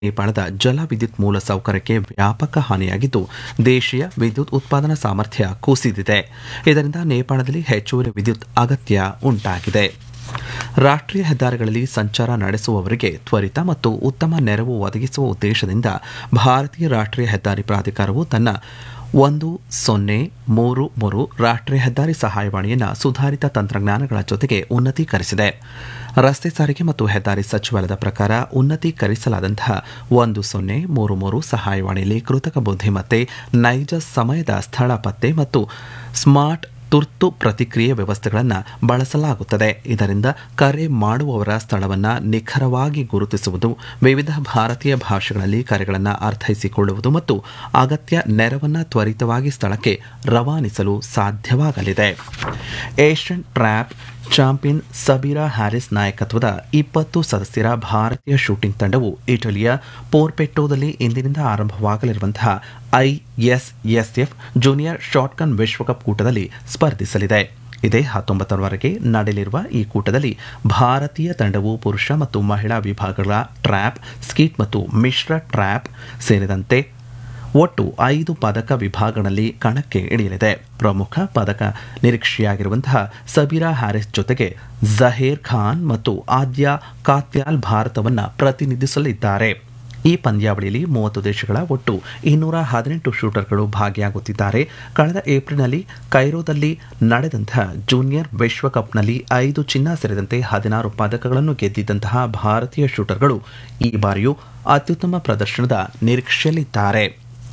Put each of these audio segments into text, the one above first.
ನೇಪಾಳದ ಜಲ ವಿದ್ಯುತ್ ಮೂಲ ಸೌಕರ್ಯಕ್ಕೆ ವ್ಯಾಪಕ ಹಾನಿಯಾಗಿದ್ದು ದೇಶೀಯ ವಿದ್ಯುತ್ ಉತ್ಪಾದನಾ ಸಾಮರ್ಥ್ಯ ಕುಸಿದಿದೆ ಇದರಿಂದ ನೇಪಾಳದಲ್ಲಿ ಹೆಚ್ಚುವರಿ ವಿದ್ಯುತ್ ಅಗತ್ಯ ಉಂಟಾಗಿದೆ ರಾಷ್ಟ್ರೀಯ ಹೆದ್ದಾರಿಗಳಲ್ಲಿ ಸಂಚಾರ ನಡೆಸುವವರಿಗೆ ತ್ವರಿತ ಮತ್ತು ಉತ್ತಮ ನೆರವು ಒದಗಿಸುವ ಉದ್ದೇಶದಿಂದ ಭಾರತೀಯ ರಾಷ್ಟ್ರೀಯ ಹೆದ್ದಾರಿ ಪ್ರಾಧಿಕಾರವು ತನ್ನ ಒಂದು ಸೊನ್ನೆ ಮೂರು ಮೂರು ರಾಷ್ಟ್ರೀಯ ಹೆದ್ದಾರಿ ಸಹಾಯವಾಣಿಯನ್ನು ಸುಧಾರಿತ ತಂತ್ರಜ್ಞಾನಗಳ ಜೊತೆಗೆ ಉನ್ನತೀಕರಿಸಿದೆ ರಸ್ತೆ ಸಾರಿಗೆ ಮತ್ತು ಹೆದ್ದಾರಿ ಸಚಿವಾಲಯದ ಪ್ರಕಾರ ಉನ್ನತೀಕರಿಸಲಾದಂತಹ ಒಂದು ಸೊನ್ನೆ ಮೂರು ಮೂರು ಸಹಾಯವಾಣಿಯಲ್ಲಿ ಕೃತಕ ಬುದ್ಧಿಮತ್ತೆ ನೈಜ ಸಮಯದ ಸ್ಥಳ ಪತ್ತೆ ಮತ್ತು ಸ್ಮಾರ್ಟ್ ತುರ್ತು ಪ್ರತಿಕ್ರಿಯೆ ವ್ಯವಸ್ಥೆಗಳನ್ನು ಬಳಸಲಾಗುತ್ತದೆ ಇದರಿಂದ ಕರೆ ಮಾಡುವವರ ಸ್ಥಳವನ್ನು ನಿಖರವಾಗಿ ಗುರುತಿಸುವುದು ವಿವಿಧ ಭಾರತೀಯ ಭಾಷೆಗಳಲ್ಲಿ ಕರೆಗಳನ್ನು ಅರ್ಥೈಸಿಕೊಳ್ಳುವುದು ಮತ್ತು ಅಗತ್ಯ ನೆರವನ್ನು ತ್ವರಿತವಾಗಿ ಸ್ಥಳಕ್ಕೆ ರವಾನಿಸಲು ಸಾಧ್ಯವಾಗಲಿದೆ Asian trap champion Sabira Harris ನಾಯಕತ್ವದ ಇಪ್ಪತ್ತು ಸದಸ್ಯರ ಭಾರತೀಯ ಶೂಟಿಂಗ್ ತಂಡವು ಇಟಲಿಯ ಪೋರ್ಪೆಟ್ಟೋದಲ್ಲಿ ಇಂದಿನಿಂದ ಆರಂಭವಾಗಲಿರುವಂತಹ ಐಎಸ್ಎಸ್ಎಫ್ ಜೂನಿಯರ್ ಶಾಟ್ಗನ್ ವಿಶ್ವಕಪ್ ಕೂಟದಲ್ಲಿ ಸ್ಪರ್ಧಿಸಲಿದೆ ಇದೇ ಹತ್ತೊಂಬತ್ತರವರೆಗೆ ನಡೆಯಲಿರುವ ಈ ಕೂಟದಲ್ಲಿ ಭಾರತೀಯ ತಂಡವು ಪುರುಷ ಮತ್ತು ಮಹಿಳಾ ವಿಭಾಗಗಳ ಟ್ರ್ಯಾಪ್ ಸ್ಕೀಟ್ ಮತ್ತು ಮಿಶ್ರ ಟ್ರ್ಯಾಪ್ ಸೇರಿದಂತೆ ಒಟ್ಟು ಐದು ಪದಕ ವಿಭಾಗಗಳಲ್ಲಿ ಕಣಕ್ಕೆ ಇಳಿಯಲಿದೆ ಪ್ರಮುಖ ಪದಕ ನಿರೀಕ್ಷೆಯಾಗಿರುವಂತಹ ಸಬೀರಾ ಹ್ಯಾರಿಸ್ ಜೊತೆಗೆ ಜಹೇರ್ ಖಾನ್ ಮತ್ತು ಆದ್ಯ ಕಾತ್ಯಾಲ್ ಭಾರತವನ್ನು ಪ್ರತಿನಿಧಿಸಲಿದ್ದಾರೆ ಈ ಪಂದ್ಯಾವಳಿಯಲ್ಲಿ ಮೂವತ್ತು ದೇಶಗಳ ಒಟ್ಟು ಇನ್ನೂರ ಹದಿನೆಂಟು ಶೂಟರ್ಗಳು ಭಾಗಿಯಾಗುತ್ತಿದ್ದಾರೆ ಕಳೆದ ಏಪ್ರಿಲ್ನಲ್ಲಿ ಕೈರೋದಲ್ಲಿ ನಡೆದಂತಹ ಜೂನಿಯರ್ ವಿಶ್ವಕಪ್ನಲ್ಲಿ ಐದು ಚಿನ್ನ ಸೇರಿದಂತೆ ಹದಿನಾರು ಪದಕಗಳನ್ನು ಗೆದ್ದಿದ್ದಂತಹ ಭಾರತೀಯ ಶೂಟರ್ಗಳು ಈ ಬಾರಿಯೂ ಅತ್ಯುತ್ತಮ ಪ್ರದರ್ಶನದ ನಿರೀಕ್ಷೆಯಲ್ಲಿದ್ದಾರೆ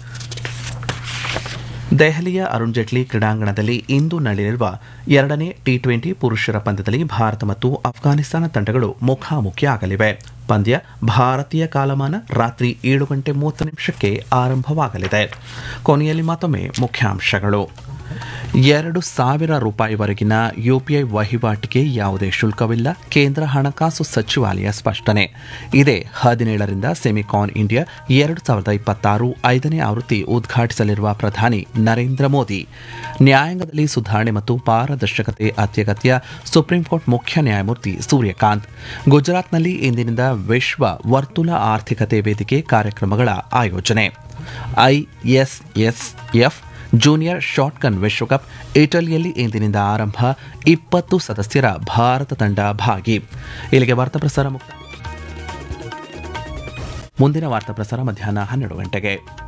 ದೆಹಲಿಯ ಅರುಣ್ ಜೇಟ್ಲಿ ಕ್ರೀಡಾಂಗಣದಲ್ಲಿ ಇಂದು ನಡೆಯಲಿರುವ ಎರಡನೇ ಟಿ ಟ್ವೆಂಟಿ ಪುರುಷರ ಪಂದ್ಯದಲ್ಲಿ ಭಾರತ ಮತ್ತು ಅಫ್ಘಾನಿಸ್ತಾನ ತಂಡಗಳು ಮುಖಾಮುಖಿಯಾಗಲಿವೆ ಪಂದ್ಯ ಭಾರತೀಯ ಕಾಲಮಾನ ರಾತ್ರಿ ಏಳು ಗಂಟೆ ಮೂವತ್ತು ನಿಮಿಷಕ್ಕೆ ಆರಂಭವಾಗಲಿದೆ ಕೊನೆಯಲ್ಲಿ ಮತ್ತೊಮ್ಮೆ ಮುಖ್ಯಾಂಶಗಳು ಎರಡು ಸಾವಿರ ರೂಪಾಯಿವರೆಗಿನ ಯುಪಿಐ ವಹಿವಾಟಿಗೆ ಯಾವುದೇ ಶುಲ್ಕವಿಲ್ಲ ಕೇಂದ್ರ ಹಣಕಾಸು ಸಚಿವಾಲಯ ಸ್ಪಷ್ಟನೆ ಇದೇ ಹದಿನೇಳರಿಂದ ಸೆಮಿಕಾನ್ ಇಂಡಿಯಾ ಎರಡು ಸಾವಿರದ ಇಪ್ಪತ್ತಾರು ಐದನೇ ಆವೃತ್ತಿ ಉದ್ಘಾಟಿಸಲಿರುವ ಪ್ರಧಾನಿ ನರೇಂದ್ರ ಮೋದಿ ನ್ಯಾಯಾಂಗದಲ್ಲಿ ಸುಧಾರಣೆ ಮತ್ತು ಪಾರದರ್ಶಕತೆ ಅತ್ಯಗತ್ಯ ಸುಪ್ರೀಂ ಕೋರ್ಟ್ ಮುಖ್ಯ ನ್ಯಾಯಮೂರ್ತಿ ಸೂರ್ಯಕಾಂತ್ ಗುಜರಾತ್ನಲ್ಲಿ ಇಂದಿನಿಂದ ವಿಶ್ವ ವರ್ತುಲ ಆರ್ಥಿಕತೆ ವೇದಿಕೆ ಕಾರ್ಯಕ್ರಮಗಳ ಆಯೋಜನೆ ಐಎಸ್ಎಸ್ಎಫ್ ಜೂನಿಯರ್ ಶಾಟ್ಗನ್ ವಿಶ್ವಕಪ್ ಇಟಲಿಯಲ್ಲಿ ಇಂದಿನಿಂದ ಆರಂಭ ಇಪ್ಪತ್ತು ಸದಸ್ಯರ ಭಾರತ ತಂಡ ಭಾಗಿ ಇಲ್ಲಿಗೆ ವಾರ್ತಾ ಪ್ರಸಾರ ಮುಕ್ತ ಮುಂದಿನ ವಾರ್ತಾ ಪ್ರಸಾರ ಮಧ್ಯಾಹ್ನ ಹನ್ನೆರಡು ಗಂಟೆಗೆ